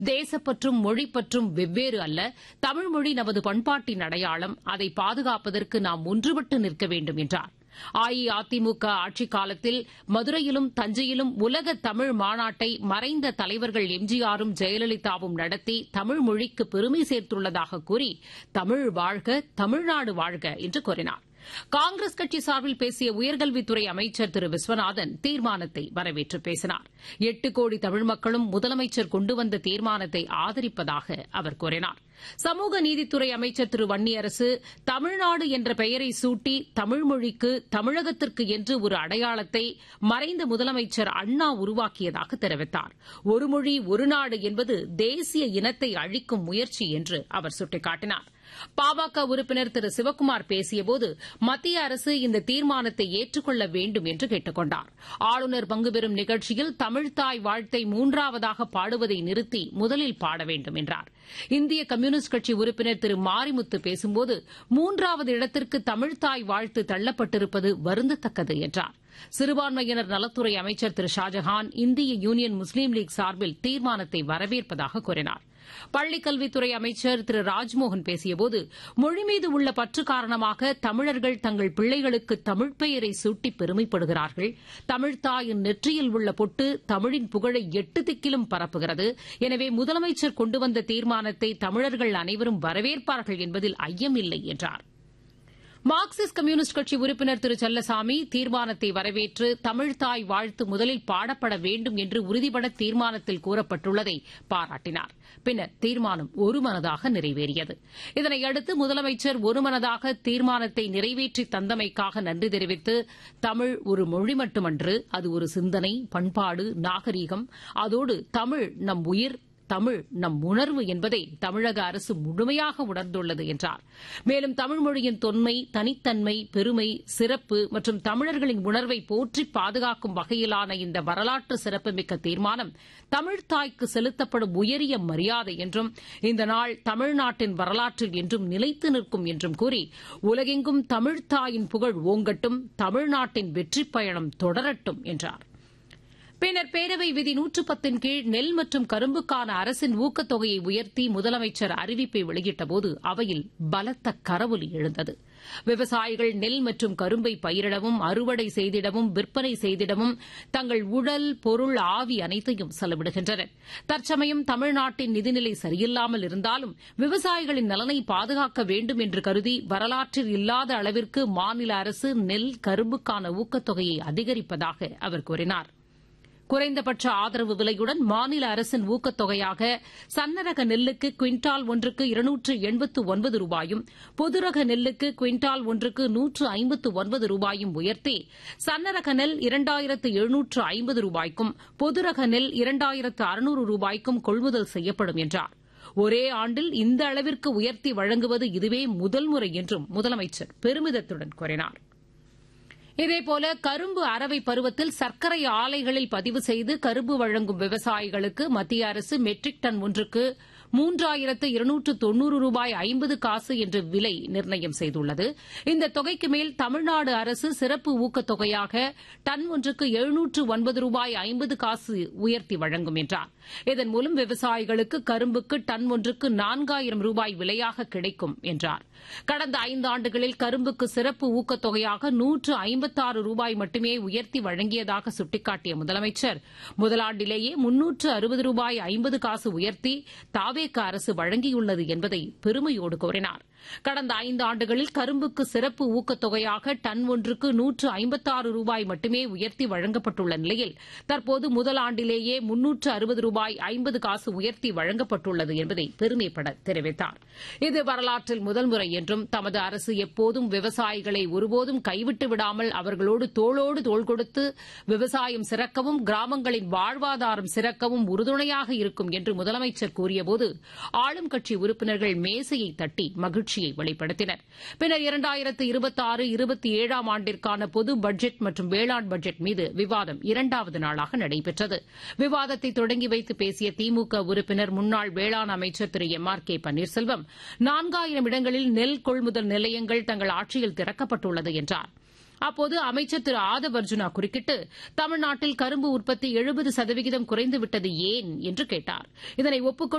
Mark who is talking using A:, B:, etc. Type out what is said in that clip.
A: தேசப்பற்றும் மொழிப்பற்றும் வெவ்வேறு அல்ல தமிழ்மொழி நமது பண்பாட்டின் அடையாளம் அதை பாதுகாப்பதற்கு நாம் ஒன்றுபட்டு நிற்க வேண்டும் என்றார் அஇஅதிமுக ஆட்சிக் காலத்தில் மதுரையிலும் தஞ்சையிலும் உலக தமிழ் மாநாட்டை மறைந்த தலைவர்கள் எம்ஜிஆரும் ஜெயலலிதாவும் நடத்தி தமிழ் மொழிக்கு பெருமை சேர்த்துள்ளதாக கூறி தமிழ் வாழ்க தமிழ்நாடு வாழ்க என்று கூறினார் காங்கிரஸ் கட்சி சார்பில் பேசிய உயர்கல்வித்துறை அமைச்சர் திரு விஸ்வநாதன் தீர்மானத்தை வரவேற்று பேசினார் எட்டு கோடி தமிழ் மக்களும் முதலமைச்சர் கொண்டு வந்த தீர்மானத்தை ஆதரிப்பதாக அவர் கூறினார் சமூக நீதித்துறை அமைச்சர் திரு வன்னியரசு தமிழ்நாடு என்ற பெயரை சூட்டி தமிழ் மொழிக்கு தமிழகத்திற்கு என்று ஒரு அடையாளத்தை மறைந்த முதலமைச்சர் அண்ணா உருவாக்கியதாக தெரிவித்தார் ஒரு மொழி ஒரு நாடு என்பது தேசிய இனத்தை அழிக்கும் முயற்சி என்று அவர் சுட்டிக்காட்டினார் பாமக உறுப்பினர் திரு சிவக்குமார் பேசியபோது மத்திய அரசு இந்த தீர்மானத்தை ஏற்றுக்கொள்ள வேண்டும் என்று கேட்டுக் கொண்டார் ஆளுநர் பங்குபெறும் நிகழ்ச்சியில் தமிழ்தாய் வாழ்த்தை மூன்றாவதாக பாடுவதை நிறுத்தி முதலில் பாட வேண்டும் என்றார் இந்திய கம்யூனிஸ்ட் கட்சி உறுப்பினர் திரு மாரிமுத்து பேசும்போது மூன்றாவது இடத்திற்கு தமிழ்தாய் வாழ்த்து தள்ளப்பட்டிருப்பது வருந்தத்தக்கது என்றார் சிறுபான்மையினர் நலத்துறை அமைச்சர் திரு ஷாஜஹான் இந்திய யூனியன் முஸ்லீம் லீக் சார்பில் தீர்மானத்தை வரவேற்பதாக கூறினார் பள்ளிக்கல்வித்துறை அமைச்சர் திரு ராஜ்மோகன் பேசியபோது மொழி மீது உள்ள பற்று காரணமாக தமிழர்கள் தங்கள் பிள்ளைகளுக்கு தமிழ் பெயரை சூட்டி பெருமைப்படுகிறார்கள் தமிழ்தாயின் நெற்றியில் உள்ள பொட்டு தமிழின் புகழை எட்டு திக்கிலும் பரப்புகிறது எனவே முதலமைச்சர் கொண்டு வந்த தீர்மானத்தை தமிழர்கள் அனைவரும் வரவேற்பார்கள் என்பதில் ஐயமில்லை என்றார் மார்க்சிஸ்ட் கம்யூனிஸ்ட் கட்சி உறுப்பினர் திரு செல்லசாமி தீர்மானத்தை வரவேற்று தமிழ்தாய் வாழ்த்து முதலில் பாடப்பட வேண்டும் என்று உறுதிபட தீர்மானத்தில் கூறப்பட்டுள்ளதை பாராட்டினார் பின்னர் தீர்மானம் ஒருமனதாக நிறைவேறியது இதனையடுத்து முதலமைச்சர் ஒருமனதாக தீர்மானத்தை நிறைவேற்றி தந்தமைக்காக நன்றி தெரிவித்து தமிழ் ஒரு மொழி மட்டுமன்று அது ஒரு சிந்தனை பண்பாடு நாகரீகம் அதோடு தமிழ் நம் உயிர் தமிழ் நம் உணர்வு என்பதை தமிழக அரசு முழுமையாக உணர்ந்துள்ளது என்றார் மேலும் தமிழ் மொழியின் தொன்மை தனித்தன்மை பெருமை சிறப்பு மற்றும் தமிழர்களின் உணர்வை போற்றி பாதுகாக்கும் வகையிலான இந்த வரலாற்று சிறப்புமிக்க தீர்மானம் தமிழ்தாய்க்கு செலுத்தப்படும் உயரிய மரியாதை என்றும் இந்த நாள் தமிழ்நாட்டின் வரலாற்றில் என்றும் நிலைத்து நிற்கும் என்றும் கூறி உலகெங்கும் தமிழ்தாயின் புகழ் ஓங்கட்டும் தமிழ்நாட்டின் வெற்றிப் பயணம் தொடரட்டும் என்றார் பின்னர் பேரவை விதி நூற்று பத்தின் கீழ் நெல் மற்றும் கரும்புக்கான அரசின் ஊக்கத்தொகையை உயர்த்தி முதலமைச்சர் அறிவிப்பை வெளியிட்டபோது அவையில் பலத்த கரவொலி எழுந்தது விவசாயிகள் நெல் மற்றும் கரும்பை பயிரிடவும் அறுவடை செய்திடவும் விற்பனை செய்திடவும் தங்கள் உடல் பொருள் ஆவி அனைத்தையும் செலவிடுகின்றனர் தற்சமயம் தமிழ்நாட்டின் நிதிநிலை சரியில்லாமல் இருந்தாலும் விவசாயிகளின் நலனை பாதுகாக்க வேண்டும் என்று கருதி வரலாற்றில் இல்லாத அளவிற்கு மாநில அரசு நெல் கரும்புக்கான ஊக்கத்தொகையை அதிகரிப்பதாக அவர் கூறினார் குறைந்தபட்ச ஆதரவு விலையுடன் மாநில அரசின் ஊக்கத்தொகையாக சன்னரக நெல்லுக்கு குவிண்டால் ஒன்றுக்கு இருநூற்று எண்பத்து ஒன்பது ரூபாயும் பொதுரக நெல்லுக்கு குவிண்டால் ஒன்றுக்கு நூற்று ஐம்பத்து ஒன்பது ரூபாயும் உயர்த்தி சன்னரக நெல் இரண்டாயிரத்து எழுநூற்று ஐம்பது ரூபாய்க்கும் பொதுரக நெல் இரண்டாயிரத்து அறுநூறு ரூபாய்க்கும் கொள்முதல் செய்யப்படும் என்றார் ஒரே ஆண்டில் இந்த அளவிற்கு உயர்த்தி வழங்குவது இதுவே முதல் முறை என்றும் முதலமைச்சர் பெருமிதத்துடன் கூறினாா் இதேபோல கரும்பு அரவை பருவத்தில் சர்க்கரை ஆலைகளில் பதிவு செய்து கரும்பு வழங்கும் விவசாயிகளுக்கு மத்திய அரசு மெட்ரிக் டன் ஒன்றுக்கு மூன்றாயிரத்து இருநூற்று தொன்னூறு ரூபாய் ஐம்பது காசு என்ற விலை நிர்ணயம் செய்துள்ளது இந்த தொகைக்கு மேல் தமிழ்நாடு அரசு சிறப்பு ஊக்கத்தொகையாக டன் ஒன்றுக்கு எழுநூற்று ஒன்பது ரூபாய் ஐம்பது காசு உயர்த்தி வழங்கும் என்றார் இதன் மூலம் விவசாயிகளுக்கு கரும்புக்கு டன் ஒன்றுக்கு நான்காயிரம் ரூபாய் விலையாக கிடைக்கும் என்றார் கடந்த ஐந்தாண்டுகளில் கரும்புக்கு சிறப்பு ஊக்கத்தொகையாக நூற்று ஐம்பத்தாறு ரூபாய் மட்டுமே உயர்த்தி வழங்கியதாக சுட்டிக்காட்டிய முதலமைச்சர் முதலாண்டிலேயே முன்னூற்று அறுபது ரூபாய் ஐம்பது காசு உயர்த்தி தாவேக அரசு வழங்கியுள்ளது என்பதை பெருமையோடு கூறினார் கடந்த ஐந்து ஆண்டுகளில் கரும்புக்கு சிறப்பு ஊக்கத்தொகையாக டன் ஒன்றுக்கு நூற்று ஐம்பத்தாறு ரூபாய் மட்டுமே உயர்த்தி வழங்கப்பட்டுள்ள நிலையில் தற்போது முதல் ஆண்டிலேயே முன்னூற்று அறுபது ரூபாய் ஐம்பது காசு உயர்த்தி வழங்கப்பட்டுள்ளது என்பதை பெருமைப்பட தெரிவித்தார் இது வரலாற்றில் முதல் முறை என்றும் தமது அரசு எப்போதும் விவசாயிகளை ஒருபோதும் கைவிட்டு விடாமல் அவர்களோடு தோளோடு தோள் கொடுத்து விவசாயம் சிறக்கவும் கிராமங்களின் வாழ்வாதாரம் சிறக்கவும் உறுதுணையாக இருக்கும் என்று முதலமைச்சர் கூறியபோது ஆளும் கட்சி உறுப்பினர்கள் மேசையை தட்டி மகிழ்ச்சி மகிழ்ச்சியை வெளிப்படுத்தினர் பின்னர் இரண்டாயிரத்து இருபத்தாறு இருபத்தி ஏழாம் ஆண்டிற்கான பொது பட்ஜெட் மற்றும் வேளாண் பட்ஜெட் மீது விவாதம் இரண்டாவது நாளாக நடைபெற்றது விவாதத்தை தொடங்கி வைத்து பேசிய திமுக உறுப்பினர் முன்னாள் வேளாண் அமைச்சர் Thiru M R K Panneerselvam நான்காயிரம் இடங்களில் நெல் கொள்முதல் நிலையங்கள் தங்கள் ஆட்சியில் திறக்கப்பட்டுள்ளது என்றார் அப்போது அமைச்சர் திரு ஆதவ் அர்ஜுனா குறுக்கிட்டு தமிழ்நாட்டில் கரும்பு உற்பத்தி எழுபது சதவிகிதம் குறைந்துவிட்டது ஏன் என்று கேட்டார் இதனை ஒப்புக்கொண்டு